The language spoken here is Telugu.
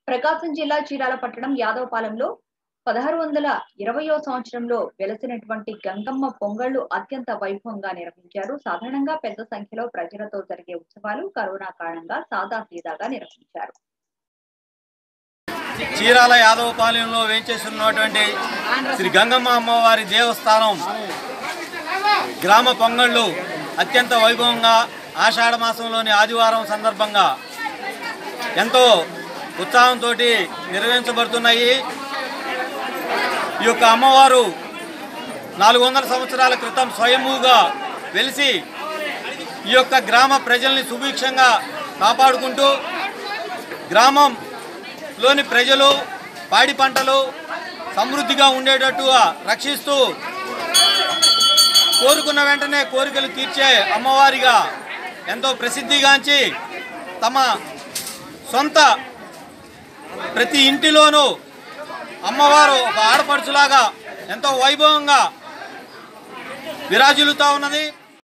ప్రకాశం జిల్లా చీరాల పట్టణం యాదవపాలెంలో పదహారు వందల ఇరవయో సంవత్సరంలో వెలసినటువంటి గంగమ్మ పొంగళ్లు అత్యంత వైభవంగా నిర్వహించారు సాధారణంగా పెద్ద సంఖ్యలో ప్రజలతో జరిగే ఉత్సవాలు కరోనా కారణంగా సాదా సీదాగా నిర్వహించారు చీరాల యాదవపాలెంలో వేంచేస్తున్నటువంటి శ్రీ గంగమ్మ అమ్మవారి దేవస్థానం గ్రామ పొంగళ్ళు అత్యంత వైభవంగా ఆషాఢ మాసంలోని ఆదివారం సందర్భంగా ఎంతో ఉత్సాహంతో నిర్వహించబడుతున్నాయి ఈ యొక్క అమ్మవారు నాలుగు వందల సంవత్సరాల క్రితం స్వయంభూగా వెలిసి ఈ యొక్క గ్రామ ప్రజల్ని సుభిక్షంగా కాపాడుకుంటూ గ్రామం లోని ప్రజలు పాడి పంటలు సమృద్ధిగా ఉండేటట్టుగా రక్షిస్తూ కోరుకున్న వెంటనే కోరికలు తీర్చే అమ్మవారిగా ఎంతో ప్రసిద్ధిగాంచి తమ సొంత ప్రతి ఇంటిలోనూ అమ్మవారు ఒక ఆడపడుచులాగా ఎంతో వైభవంగా విరాజిల్లుతూ ఉన్నది